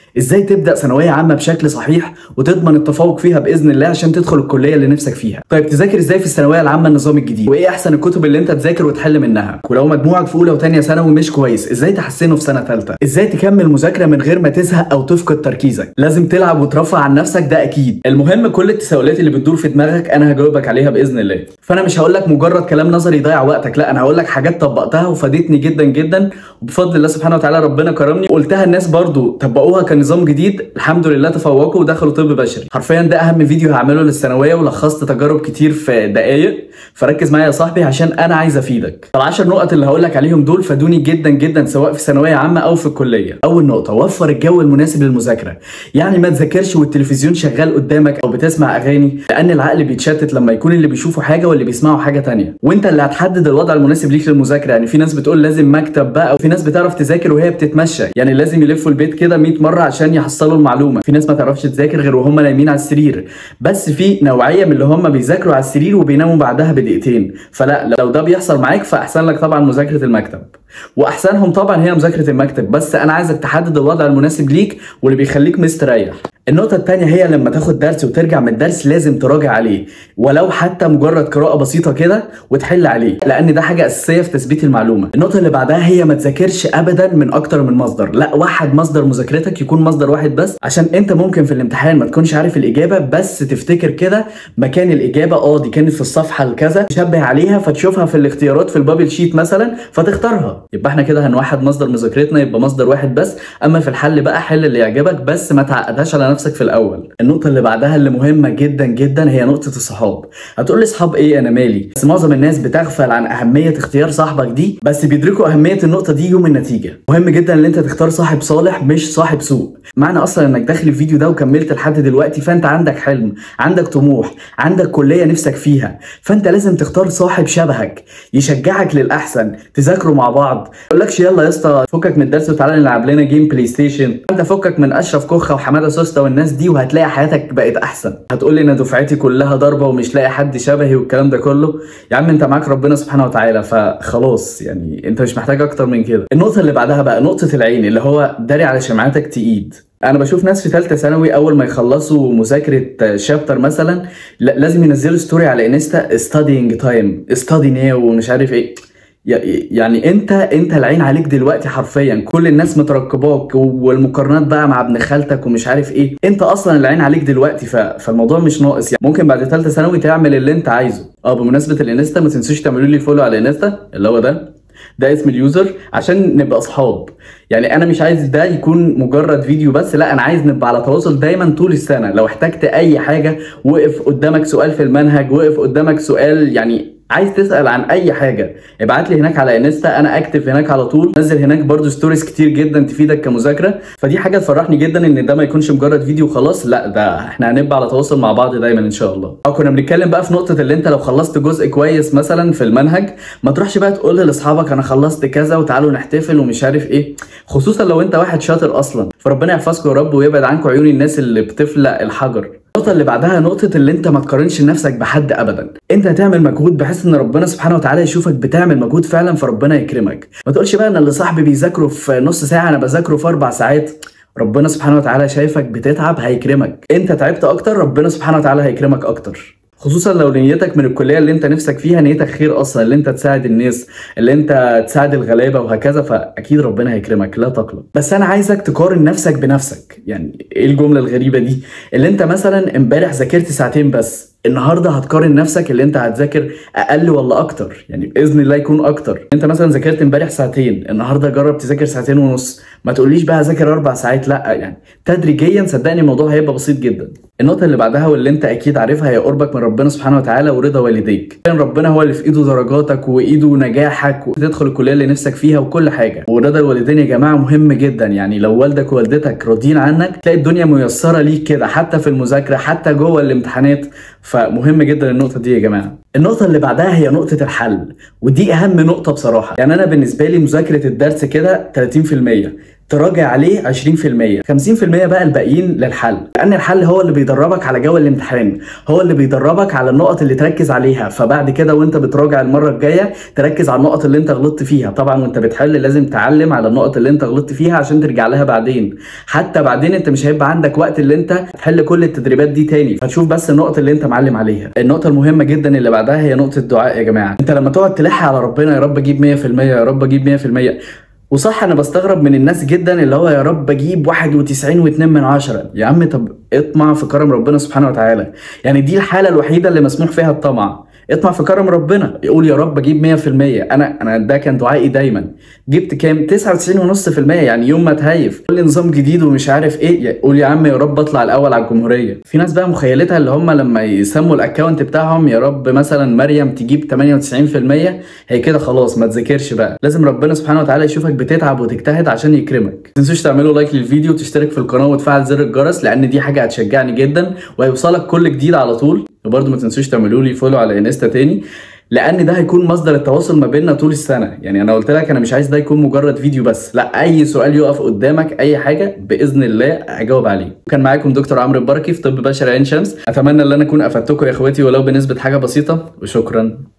ازاي تبدا ثانويه عامه بشكل صحيح وتضمن التفوق فيها باذن الله عشان تدخل الكليه اللي نفسك فيها طيب تذاكر ازاي في الثانويه العامه النظام الجديد وايه احسن الكتب اللي انت تذاكر وتحل منها ولو مجموعك في اولى وثانيه ثانوي مش كويس ازاي تحسنه في سنه ثالثه ازاي تكمل مذاكره من غير ما تزهق او تفقد تركيزك لازم تلعب وترفع عن نفسك ده اكيد المهم كل التساؤلات اللي بتدور في دماغك انا هجاوبك عليها باذن الله فانا مش هقول لك مجرد كلام نظري يضيع وقتك لا انا هقول لك حاجات طبقتها وفادتني جدا جدا وبفضل الله سبحانه وتعالى ربنا كرمني قلتها الناس برضو طبقوها كنظام جديد الحمد لله تفوقوا ودخلوا طب بشري حرفيا ده اهم فيديو هعمله للثانويه ولخصت تجارب كتير في دقايق فركز معايا يا صاحبي عشان انا عايز افيدك فالعشر نقط اللي هقول لك عليهم دول فادوني جدا جدا سواء في ثانويه عامه او في الكليه اول نقطه وفر الجو المناسب للمذاكره يعني ما تذاكرش والتلفزيون شغال قدامك او بتسمع اغاني لان العقل بيتشتت لما يكون اللي بيشوفوا حاجه واللي بيسمعوا حاجه تانية وانت اللي هتحدد الوضع المناسب ليك للمذاكره يعني في ناس بتقول لازم مكتب بقى وفي ناس بتعرف تذاكر وهي بتتمشى يعني لازم يلفوا البيت كده 100 مره عشان يحصلوا المعلومه في ناس ما تعرفش تذاكر غير وهم نايمين على السرير بس في نوعيه من اللي هم بيذاكروا على السرير وبيناموا بعدها بدقيقتين فلا لو ده بيحصل معاك فاحسن لك طبعا مذاكره المكتب واحسنهم طبعا هي مذاكره المكتب بس انا عايزك تحدد الوضع المناسب ليك واللي بيخليك مستريح النقطة التانية هي لما تاخد درس وترجع من الدرس لازم تراجع عليه ولو حتى مجرد قراءة بسيطة كده وتحل عليه لأن ده حاجة أساسية في تثبيت المعلومة النقطة اللي بعدها هي ما تذاكرش أبدا من أكتر من مصدر لا واحد مصدر مذاكرتك يكون مصدر واحد بس عشان أنت ممكن في الامتحان ما تكونش عارف الإجابة بس تفتكر كده مكان الإجابة اه دي كانت في الصفحة الكذا تشبه عليها فتشوفها في الاختيارات في البابل شيت مثلا فتختارها يبقى احنا كده هنوحد مصدر مذاكرتنا يبقى مصدر واحد بس أما في الحل بقى حل اللي يعجبك بس ما تعقدهاش على نفسك في الاول النقطه اللي بعدها اللي مهمه جدا جدا هي نقطه الصحاب هتقول لي صحاب ايه انا مالي بس معظم الناس بتغفل عن اهميه اختيار صاحبك دي بس بيدركوا اهميه النقطه دي يوم النتيجه مهم جدا ان انت تختار صاحب صالح مش صاحب سوء معنى اصلا انك داخل الفيديو ده وكملت لحد دلوقتي فانت عندك حلم عندك طموح عندك كليه نفسك فيها فانت لازم تختار صاحب شبهك يشجعك للاحسن تذاكروا مع بعض يقولكش يلا يا اسطى فكك من الدرس وتعالى نلعب لنا جيم بلاي ستيشن انت فكك من اشرف كوخه وحماده سوسته والناس دي وهتلاقي حياتك بقت احسن هتقول لي انا دفعتي كلها ضربه ومش لاقي حد شبهي والكلام ده كله يا عم انت معاك ربنا سبحانه وتعالى فخلاص يعني انت مش محتاج اكتر من كده النقطه اللي بعدها بقى نقطه العين اللي هو داري على شمعتك تقيد انا بشوف ناس في ثالثه ثانوي اول ما يخلصوا مذاكره شابتر مثلا لازم ينزلوا ستوري على انستا ستادينج تايم ستادي ناو ومش عارف ايه يعني انت انت العين عليك دلوقتي حرفيا كل الناس مترقباك والمقارنات بقى مع ابن خالتك ومش عارف ايه انت اصلا العين عليك دلوقتي ف... فالموضوع مش ناقص يعني ممكن بعد ثالثه ثانوي تعمل اللي انت عايزه اه بمناسبه الانستا ما تنسوش تعملوا لي فولو على الانستا اللي هو ده ده اسم اليوزر عشان نبقى اصحاب يعني انا مش عايز ده يكون مجرد فيديو بس لا انا عايز نبقى على تواصل دايما طول السنه لو احتجت اي حاجه وقف قدامك سؤال في المنهج وقف قدامك سؤال يعني عايز تسال عن اي حاجه ابعت لي هناك على انستا انا اكتف هناك على طول نزل هناك برضو ستوريز كتير جدا تفيدك كمذاكره فدي حاجه تفرحني جدا ان ده ما يكونش مجرد فيديو خلاص لا ده احنا هنبقى على تواصل مع بعض دايما ان شاء الله او كنا بنتكلم بقى في نقطه اللي انت لو خلصت جزء كويس مثلا في المنهج ما تروحش بقى تقول لاصحابك انا خلصت كذا وتعالوا نحتفل ومش عارف ايه خصوصا لو انت واحد شاطر اصلا فربنا يحفظكم يا رب ويبعد عنكم عيون الناس اللي بتفلق الحجر النقطة اللي بعدها نقطة اللي انت ما تقارنش نفسك بحد ابدا، انت هتعمل مجهود بحيث ان ربنا سبحانه وتعالى يشوفك بتعمل مجهود فعلا فربنا يكرمك، ما تقولش بقى ان اللي صاحبي بيذاكره في نص ساعة انا بذاكره في اربع ساعات، ربنا سبحانه وتعالى شايفك بتتعب هيكرمك، انت تعبت اكتر ربنا سبحانه وتعالى هيكرمك اكتر. خصوصا لو نيتك من الكليه اللي انت نفسك فيها نيتك خير اصلا اللي انت تساعد الناس اللي انت تساعد الغلابه وهكذا فاكيد ربنا هيكرمك لا تقلق بس انا عايزك تقارن نفسك بنفسك يعني ايه الجمله الغريبه دي اللي انت مثلا امبارح ذاكرت ساعتين بس النهارده هتقارن نفسك اللي انت هتذاكر اقل ولا اكتر يعني باذن الله يكون اكتر انت مثلا ذاكرت امبارح ساعتين النهارده جرب تذاكر ساعتين ونص ما تقوليش بقى ذاكر اربع ساعات لا يعني تدريجيا صدقني الموضوع هيبقى بسيط جدا النقطه اللي بعدها واللي انت اكيد عارفها هي قربك من ربنا سبحانه وتعالى ورضا والديك كان ربنا هو اللي في ايده درجاتك وايده نجاحك وتدخل الكليه اللي نفسك فيها وكل حاجه ورضا الوالدين يا جماعه مهم جدا يعني لو والدك ووالدتك راضيين عنك تلاقي الدنيا ميسره ليك كده حتى في المذاكره حتى جوه الامتحانات فمهم جدا النقطه دي يا جماعه النقطه اللي بعدها هي نقطه الحل ودي اهم نقطه بصراحه يعني انا بالنسبه لي مذاكره الدرس كده 30% تراجع عليه 20% 50% بقى الباقيين للحل لان الحل هو اللي بيدربك على جو الامتحان هو اللي بيدربك على النقط اللي تركز عليها فبعد كده وانت بتراجع المره الجايه تركز على النقط اللي انت غلطت فيها طبعا وانت بتحل لازم تعلم على النقط اللي انت غلطت فيها عشان ترجع لها بعدين حتى بعدين انت مش هيبقى عندك وقت اللي انت تحل كل التدريبات دي تاني فتشوف بس النقط اللي انت معلم عليها النقطه المهمه جدا اللي بعدها هي نقطه الدعاء يا جماعه انت لما تقعد تلح على ربنا يا رب اجيب 100% يا رب اجيب 100% وصح انا بستغرب من الناس جدا اللي هو يا رب اجيب 91 و2 من عشرة يا عم طب اطمع في كرم ربنا سبحانه وتعالى يعني دي الحالة الوحيدة اللي مسموح فيها الطمع اطمع في كرم ربنا يقول يا رب اجيب 100% انا انا ده كان دعائي دايما جبت كام 99.5% يعني يوم ما تهيف كل نظام جديد ومش عارف ايه قول يا عم يا رب اطلع الاول على الجمهوريه في ناس بقى مخيلتها اللي هم لما يسموا الاكونت بتاعهم يا رب مثلا مريم تجيب 98% هي كده خلاص ما تذاكرش بقى لازم ربنا سبحانه وتعالى يشوفك بتتعب وتجتهد عشان يكرمك ما تنسوش تعملوا لايك للفيديو وتشترك في القناه وتفعل زر الجرس لان دي حاجه هتشجعني جدا وهيوصلك كل جديد على طول وبرده ما تنسوش تعملوا لي فولو على انستا تاني لان ده هيكون مصدر التواصل ما بيننا طول السنه يعني انا قلت لك انا مش عايز ده يكون مجرد فيديو بس لا اي سؤال يقف قدامك اي حاجه باذن الله اجاوب عليه كان معاكم دكتور عمرو البركي في طب بشري عين شمس اتمنى ان انا اكون افدتكم يا اخواتي ولو بنسبه حاجه بسيطه وشكرا